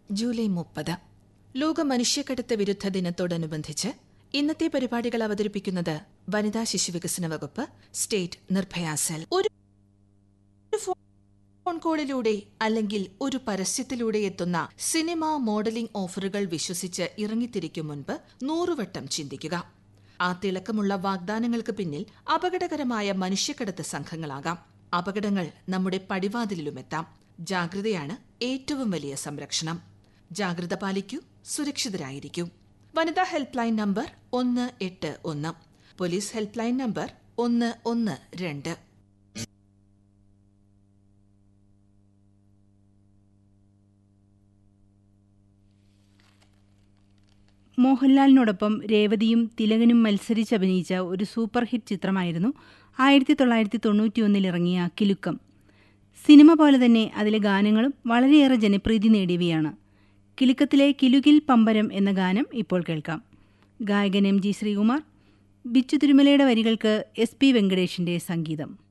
July മുപ്പത് ലോക മനുഷ്യക്കടത്ത് വിരുദ്ധ ദിനത്തോടനുബന്ധിച്ച് ഇന്നത്തെ പരിപാടികൾ അവതരിപ്പിക്കുന്നത് വനിതാ ശിശുവികസന വകുപ്പ് സ്റ്റേറ്റ് നിർഭയ സെൽ ഒരു ഫോൺ കോളിലൂടെ അല്ലെങ്കിൽ ഒരു പരസ്യത്തിലൂടെ എത്തുന്ന സിനിമ മോഡലിംഗ് ഓഫറുകൾ വിശ്വസിച്ച് ഇറങ്ങിത്തിരിക്കും മുൻപ് നൂറുവട്ടം ചിന്തിക്കുക ആ തിളക്കമുള്ള വാഗ്ദാനങ്ങൾക്ക് പിന്നിൽ അപകടകരമായ മനുഷ്യക്കടത്ത് സംഘങ്ങളാകാം അപകടങ്ങൾ നമ്മുടെ പടിവാതിലിലുമെത്താം ജാഗ്രതയാണ് ഏറ്റവും വലിയ സംരക്ഷണം ജാഗ്രത പാലിക്കൂ സുരക്ഷിതരായിരിക്കൂ വനിതാ ഹെൽപ്പ് ലൈൻ നമ്പർ ഒന്ന് എട്ട് ഒന്ന് പോലീസ് ഹെൽപ്പ് ലൈൻ നമ്പർ ഒന്ന് ഒന്ന് രണ്ട് മോഹൻലാലിനോടൊപ്പം രേവതിയും തിലകനും മത്സരിച്ചഭിനയിച്ച ഒരു സൂപ്പർ ഹിറ്റ് ചിത്രമായിരുന്നു ആയിരത്തി തൊള്ളായിരത്തി തൊണ്ണൂറ്റിയൊന്നിൽ ഇറങ്ങിയ കിലുക്കം സിനിമ പോലെ തന്നെ അതിലെ ഗാനങ്ങളും വളരെയേറെ ജനപ്രീതി നേടിയവയാണ് കിലുക്കത്തിലെ കിലുകിൽ പമ്പരം എന്ന ഗാനം ഇപ്പോൾ കേൾക്കാം ഗായകൻ എം ജി ശ്രീകുമാർ ബിച്ചു തിരുമലയുടെ വരികൾക്ക് എസ് പി വെങ്കടേഷിന്റെ സംഗീതം